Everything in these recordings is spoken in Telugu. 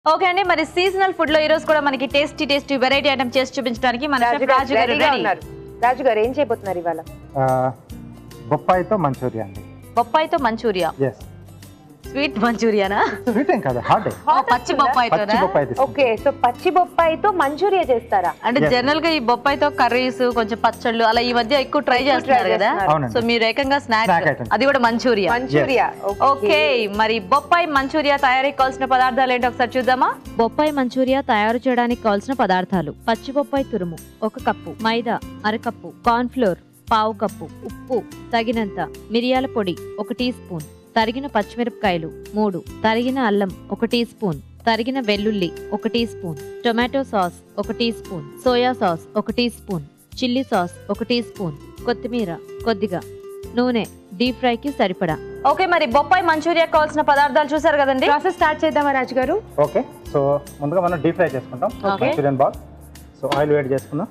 ఓకే అండి మరి సీజనల్ ఫుడ్ లో ఈ రోజు కూడా మనకి టేస్టీ టేస్టీ వెరైటీ ఐటమ్ చేసి చూపించడానికి మన రాజు chef గారు రాజు గారు రెడీగా రెడీ ఉన్నారు రాజు గారు ఏం చేయబోతున్నారు ఇవాళ ఆ, బొప్పాయితో మంచూరియా అండి బొప్పాయితో మంచూరియా ఎస్ స్వీట్ మంచూరియానా స్వీట్ ఏం కాదు హాట్ ఓ, పచ్చి బొప్పాయితో పచ్చి బొప్పాయి తీసుకుంటాం. ఓకే సో పచ్చి బొప్పాయితో మంచూరియా చేస్తారా అంటే Yes. జనరల్ గా ఈ బొప్పాయితో కర్రీస్ కొంచెం పచ్చళ్ళు అలా ఈ మధ్య ఎక్కువ ట్రై చేస్తున్నారు కదా చేస్తున్నారు. అవునండి. సో మీరు ఏకంగా Snack స్నాక్ item. అది కూడా మంచూరియా మంచూరియా ఓకే మరి బొప్పాయి మంచూరియా తయారీకి కావాల్సిన పదార్థాలు ఏంటో ఒకసారి చూద్దామా బొప్పాయి మంచూరియా తయారు చేయడానికి కావాల్సిన పదార్థాలు పచ్చి బొప్పాయి తురుము ఒక కప్పు మైదా అరకప్పు కార్న్ ఫ్లోర్ పావు కప్పు ఉప్పు తగినంత మిరియాల పొడి ఒక టీ స్పూన్ తరిగిన పచ్చిమిరపకాయలు మూడు తరిగిన అల్లం ఒక టీ స్పూన్ తరిగిన వెల్లుల్లి ఒక టీ స్పూన్ టొమాటో సాస్ ఒక టీ స్పూన్ సోయా సాస్ ఒక టీ స్పూన్ చిల్లీ సాస్ ఒక టీ స్పూన్ కొత్తిమీర కొద్దిగా నూనె డీప్ ఫ్రైకి సరిపడా ఓకే మరి బొప్పాయి మంచూరియా కావాల్సిన పదార్థాలు చూసారు కదండి ప్రాసెస్ స్టార్ట్ చేద్దామా రాజు గారు ఓకే సో ముందుగా మనం డీప్ ఫ్రై చేసుకుంటాం Okay. Manchurian ball so oil వేడి చేసుకుందాం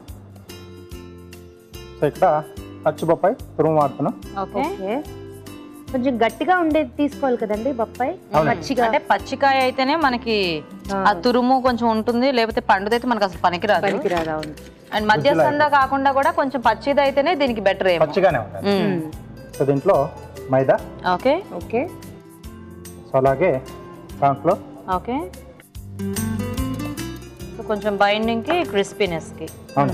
సో ఇక్కడ పచ్చి బొప్పాయి తురుము వాడుతున్నాం ఓకే ఓకే కొంచెం గట్టిగా ఉండేది తీసుకోవాలి కదండి బొప్పాయి అవునండి. పచ్చిగా అంటే పచ్చికాయ అయితేనే మనకి ఆ. ఆ తురుము కొంచెం ఉంటుంది లేకపోతే పండుదైతే మనకు అసలు పనికిరాదు పనికిరాదు అవును అండ్ మధ్యస్థంగా కాకుండా కూడా కొంచెం పచ్చిది అయితేనే దీనికి బెటర్ ఏమో పచ్చిగానే ఉంటుంది మ్మ్. సో దీంట్లో మైదా ఓకే ఓకే సో అలాగే కార్న్ ఫ్లోర్ ఓకే సో కొంచెం బైండింగ్ కి క్రిస్పీనెస్ కి అవును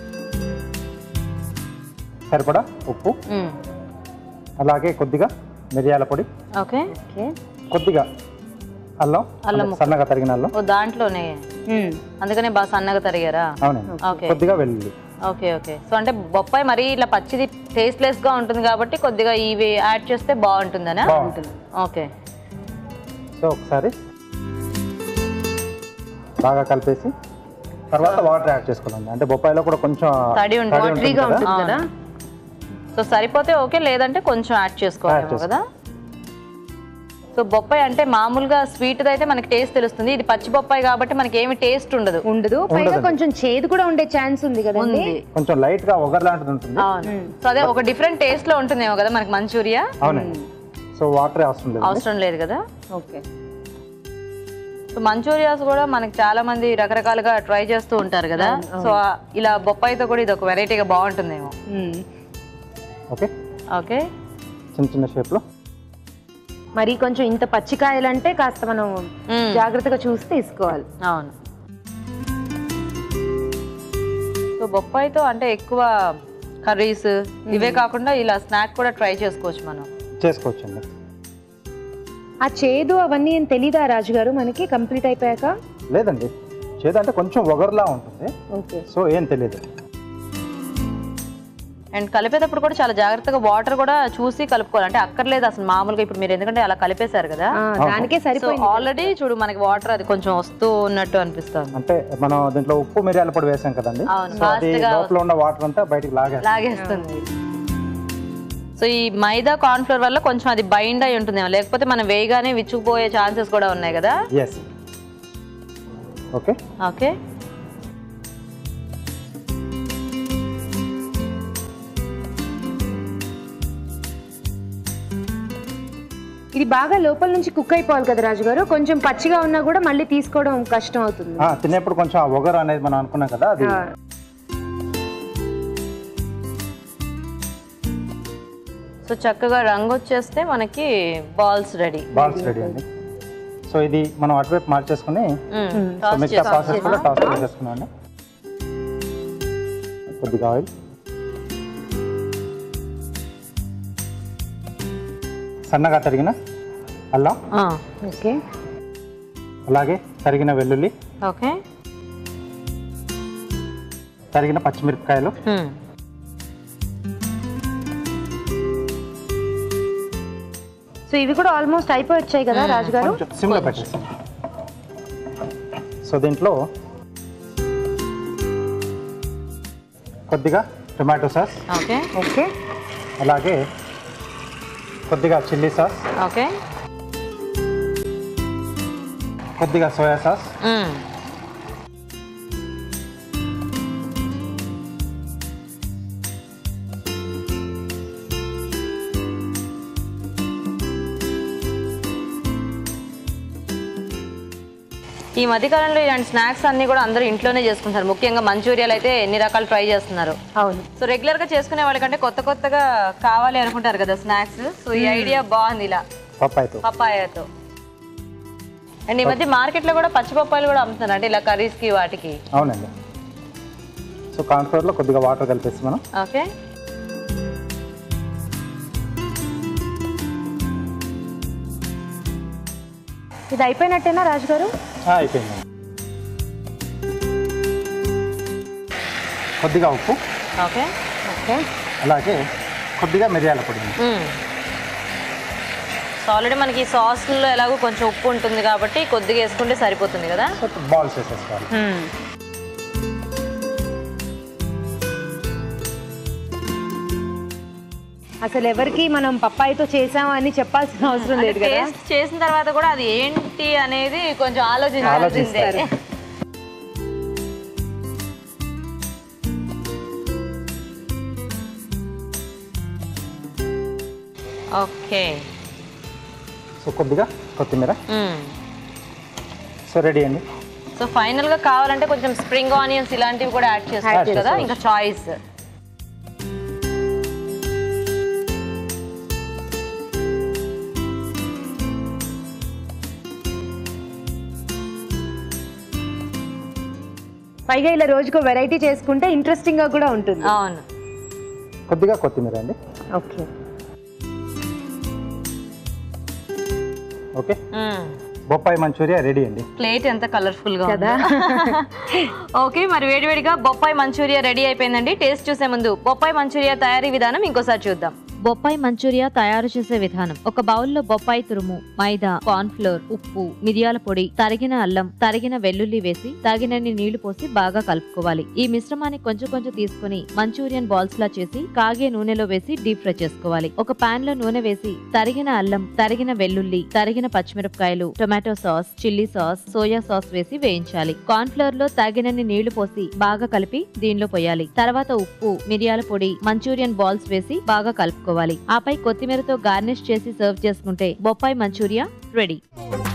సరిపడా ఉప్పు మ్మ్. అలాగే కొద్దిగా మిరియాల పొడి ఓకే ఓకే కొద్దిగా అల్లం అల్లం అంటే ముక్క. సన్నగా తరిగిన అల్లం ఓ దాంట్లోనే అందుకనే బాగా సన్నగా తరిగారా అవునండి ఓకే కొద్దిగా వెల్లుల్లి ఓకే ఓకే సో అంటే బొప్పాయి మరీ ఇట్లా పచ్చిది టేస్ట్లెస్ గా ఉంటుంది కాబట్టి కొద్దిగా ఇవి యాడ్ చేస్తే బాగుంటుందనా బాగుంటుంది ఓకే సో ఒకసారి బాగా కలిపేసి తర్వాత వాటర్ యాడ్ చేసుకోవాలండి అంటే బొప్పాయిలో కూడా కొంచెం తడి ఉంటుంది. వాటరీగా కదా. ఉంటుంది కదా సో సరిపోతే ఓకే లేదంటే కొంచెం యాడ్ చేసుకోవాలి Add కదా సో బొప్పాయి అంటే మామూలుగా స్వీట్ అయితే మనకి టేస్ట్ తెలుస్తుంది ఇది పచ్చి బొప్పాయి కాబట్టి మనకి ఏమి టేస్ట్ ఉండదు ఉండదు పైగా ఉండదండి. కొంచెం చేదు కూడా ఉండే ఛాన్స్ ఉంది కదండి ఉంది కొంచెం లైట్ గా ఒగర్ లాంటిది ఉంటుంది అవును సో అదే ఒక డిఫరెంట్ టేస్ట్ లో ఉంటుందేమో కదా మనకి మంచూరియా అవునండి సో వాటర్ అవసరం లేదు అవసరం లేదు కదా ఓకే సో మంచూరియాస్ కూడా మనకి చాలా మంది రకరకాలుగా ట్రై చేస్తూ ఉంటారు కదా సో ఆ- ఇలా బొప్పాయితో కూడా ఇది ఒక వెరైటీగా బాగుంటుందేమో ఓకే ఓకే చిన్న చిన్న షేప్ లో మరి కొంచెం ఇంత పచ్చికాయలంటే కాస్త మనం మ్మ్. జాగ్రత్తగా చూసి తీసుకోవాలి అవును సో బొప్పాయితో అంటే ఎక్కువ కర్రీస్ ఇవే కాకుండా ఇలా స్నాక్ కూడా ట్రై చేసుకోవచ్చు మనం చేసుకోవచ్చండి ఆ చేదు అవన్నీ ఏం తెలీదా రాజు గారు మనకి కంప్లీట్ అయిపోయాక లేదండి చేదు అంటే కొంచెం ఒగర్లా ఉంటుంది ఓకే సో ఏం తెలియదు అండ్ కలిపేటప్పుడు కూడా చాలా జాగ్రత్తగా వాటర్ కూడా చూసి కలుపుకోవాలి అంటే అక్కర్లేదు అసలు మామూలుగా ఇప్పుడు మీరు ఎందుకంటే అలా కలిపేశారు కదా దానికే సో సరిపోయింది ఆల్రెడీ చూడు మనకి వాటర్ అది కొంచెం వస్తూ ఉన్నట్టు అనిపిస్తుంది అంటే మనం దీంట్లో ఉప్పు మిరియాల పొడి వేసాం కదండి అవును, సో అది fast గా లోపల ఉన్న వాటర్ అంతా బయటికి లాగేస్తాం లాగేస్తుంది సో ఈ మైదా కార్న్ ఫ్లోర్ వల్ల కొంచెం అది బైండ్ అయి ఉంటుందేమో లేకపోతే మనం వేయగానే విచ్చుకుపోయే ఛాన్సెస్ కూడా ఉన్నాయి కదా ఎస్ ఓకే ఓకే ఇది బాగా లోపల నుంచి కుక్ అయిపోవాలి కదా రాజు గారు కొంచెం పచ్చిగా ఉన్నా కూడా మళ్ళీ తీసుకోవడం కష్టం అవుతుంది ఆ, తినేప్పుడు కొంచెం ఆ ఒగర్ అనేది మనం అనుకున్నాం కదా అది ఆ, సో చక్కగా రంగు వచ్చేస్తే మనకి బాల్స్ రెడీ బాల్స్ రెడీ అండి సో ఇది మనం అటువైపు మార్చేసుకుని సో మిగతా ప్రాసెస్ కూడా టాస్ చేసుకున్నాం అండి కొద్దిగా ఆయిల్ సన్నగా తరిగిన అల్లం ఓకే అలాగే తరిగిన వెల్లుల్లి ఓకే తరిగిన పచ్చిమిరపకాయలు సో ఇవి కూడా ఆల్మోస్ట్ అయిపోయి వచ్చాయి కదా రాజు గారు కొంచెం సిమ్లో పెట్టేసి సో దీంట్లో కొద్దిగా టొమాటో సాస్ ఓకే ఓకే అలాగే కొద్దిగా చిల్లీ సాస్ ఓకే కొద్దిగా సోయా సాస్ ఈ ఈ మధ్య కాలంలో ఇలాంటి స్నాక్స్ అన్ని కూడా అందరూ ఇంట్లోనే చేసుకుంటారు ముఖ్యంగా మంచూరియాలు అయితే ఎన్ని రకాలు ట్రై చేస్తున్నారు అవును సో రెగ్యులర్ గా చేసుకునే వాళ్ళకంటే కొత్త కొత్తగా కావాలి అనుకుంటారు కదా స్నాక్స్ సో ఈ ఐడియా బాగుంది ఇలా పప్పాయితో పప్పాయతో అండ్ ఈ మధ్య మార్కెట్ లో కూడా పచ్చి పప్పాయలు కూడా అమ్ముతున్నారు అంటే ఇలా కర్రీస్ కి వాటికి అవునండి సో కార్న్ఫ్లోర్లో కొద్దిగా వాటర్ కలిపేసి మనం ఓకే ఇది అయిపోయినట్టేనా రాజు గారు ఆ, అయిపోయింది కొద్దిగా ఉప్పు ఓకే ఓకే అలాగే కొద్దిగా మిరియాల పొడి సో ఆల్రెడీ మనకి సాస్లో ఎలాగో కొంచెం ఉప్పు ఉంటుంది కాబట్టి కొద్దిగా వేసుకుంటే సరిపోతుంది కదా బాల్స్ వేసేసుకోవాలి అసలు ఎవరికి మనం పప్పాయితో చేసామని చెప్పాల్సిన అవసరం లేదు కదా టేస్ట్ చేసిన తర్వాత కూడా అది ఏంటి అనేది కొంచెం ఆలోచించాల్సిందే ఆలోచిస్తారు. ఓకే సో కొద్దిగా కొత్తిమీర సో రెడీ అండి సో ఫైనల్ గా కావాలంటే కొంచెం స్ప్రింగ్ ఆనియన్స్ ఇలాంటివి కూడా యాడ్ చేసుకోవచ్చు కదా చేసుకోవచ్చు. ఇంకా చాయిస్ పైగా ఇలా రోజుకో వెరైటీ చేసుకుంటే ఇంట్రెస్టింగ్ గా కూడా ఉంటుంది అవును కొద్దిగా కొత్తిమీర అండి ఓకే ఓకే బొప్పాయి మంచూరియా రెడీ అండి ప్లేట్ ఎంత కలర్ఫుల్ గా కదా ఓకే మరి వేడివేడిగా బొప్పాయి మంచూరియా రెడీ అయిపోయిందండి టేస్ట్ చూసే ముందు బొప్పాయి మంచూరియా తయారీ విధానం ఇంకోసారి చూద్దాం బొప్పాయి మంచూరియా తయారు చేసే విధానం ఒక బౌల్లో బొప్పాయి తురుము మైదా కార్న్ ఫ్లోర్ ఉప్పు మిరియాల పొడి తరిగిన అల్లం తరిగిన వెల్లుల్లి వేసి తగినన్ని నీళ్లు పోసి బాగా కలుపుకోవాలి ఈ మిశ్రమాన్ని కొంచెం కొంచెం తీసుకుని మంచూరియన్ బాల్స్ లా చేసి కాగే నూనెలో వేసి డీప్ ఫ్రై చేసుకోవాలి ఒక పాన్ లో నూనె వేసి తరిగిన అల్లం తరిగిన వెల్లుల్లి తరిగిన పచ్చిమిరపకాయలు tomato sauce chilli sauce soya sauce వేసి వేయించాలి కార్న్ ఫ్లోర్ లో తగినన్ని నీళ్లు పోసి బాగా కలిపి దీనిలో పోయాలి తర్వాత ఉప్పు మిరియాల పొడి మంచూరియన్ బాల్స్ వేసి బాగా కలుపుకోవాలి ఆపై కొత్తిమీరతో గార్నిష్ చేసి సర్వ్ చేసుకుంటే బొప్పాయి మంచూరియా రెడీ